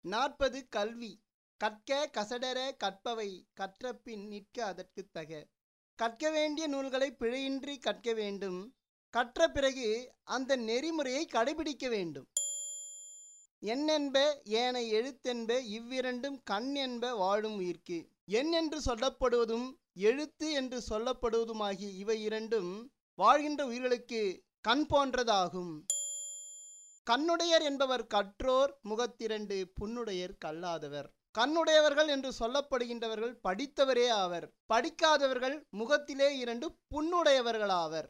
நாற்பது கல்வி கற்க கசடர கற்பவை கற்றபின் நிற்க அதற்குத் தக கற்க வேண்டிய நூல்களை பிழையின்றி கற்க வேண்டும் கற்ற பிறகு அந்த நெறிமுறையை கடைபிடிக்க வேண்டும் எண்ணென்ப ஏனை எழுத்தென்ப இவ்விரண்டும் கண் என்ப வாழும் உயிர்க்கு எண் என்று சொல்லப்படுவதும் எழுத்து என்று சொல்லப்படுவதுமாகிய இவை இரண்டும் வாழ்கின்ற உயிர்களுக்கு கண் போன்றதாகும் கண்ணுடையர் என்பவர் கற்றோர் முகத்திரண்டு புண்ணுடையர் கல்லாதவர் கண்ணுடையவர்கள் என்று சொல்லப்படுகின்றவர்கள் படித்தவரே ஆவர் படிக்காதவர்கள் முகத்திலே இரண்டு புண்ணுடையவர்களாவர்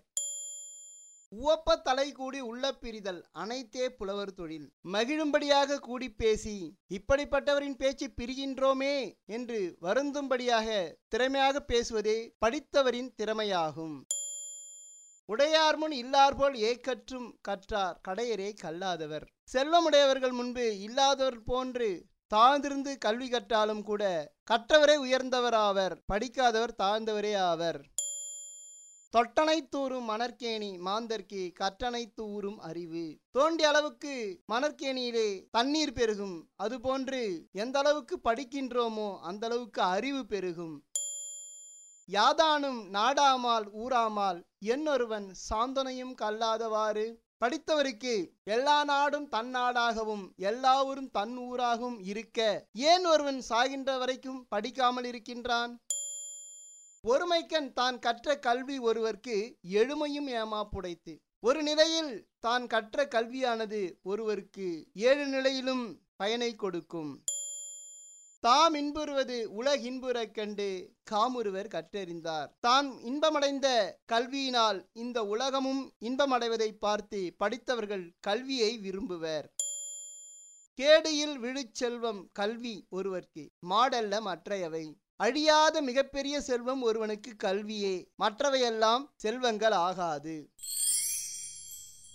உவப்ப தலை கூடி உள்ள பிரிதல் அனைத்தே புலவர் தொழில் மகிழும்படியாக கூடி பேசி இப்படிப்பட்டவரின் பேச்சு பிரிகின்றோமே என்று வருந்தும்படியாக திறமையாக பேசுவதே படித்தவரின் திறமையாகும் உடையார் முன் இல்லார்போல் ஏக்கற்றும் கற்றார் கடையரே கல்லாதவர் செல்வமுடையவர்கள் முன்பு இல்லாதவர் போன்று தாழ்ந்திருந்து கல்வி கற்றாலும் கூட கற்றவரே உயர்ந்தவராவர் படிக்காதவர் தாழ்ந்தவரே ஆவர் தொட்டனை தூறும் மணற்கேணி மாந்தர்க்கு கற்றனை தூறும் அறிவு தோண்டிய அளவுக்கு மணற்கேணியிலே தண்ணீர் பெருகும் அதுபோன்று எந்த அளவுக்கு படிக்கின்றோமோ அந்த அளவுக்கு அறிவு பெருகும் யாதானும் நாடாமால் ஊராமால் என்னொருவன் சாந்தனையும் கல்லாதவாறு படித்தவருக்கு எல்லா நாடும் தன் நாடாகவும் எல்லா ஊரும் தன் ஊராகவும் இருக்க ஏன் ஒருவன் சாகின்ற வரைக்கும் படிக்காமல் இருக்கின்றான் ஒருமைக்கண் தான் கற்ற கல்வி ஒருவர்க்கு எழுமையும் ஏமா புடைத்து ஒரு நிலையில் தான் கற்ற கல்வியானது ஒருவருக்கு ஏழு நிலையிலும் பயனை கொடுக்கும் தாம் இன்புறுவது உலகின்புறக் கண்டு காமுறுவர் கற்றறிந்தார் தாம் இன்பமடைந்த கல்வியினால் இந்த உலகமும் இன்பமடைவதை பார்த்து படித்தவர்கள் கல்வியை விரும்புவர் கேடியில் விழுச்செல்வம் கல்வி ஒருவர்க்கு மாடல்ல மற்றையவை அழியாத மிகப்பெரிய செல்வம் ஒருவனுக்கு கல்வியே மற்றவையெல்லாம் செல்வங்கள் ஆகாது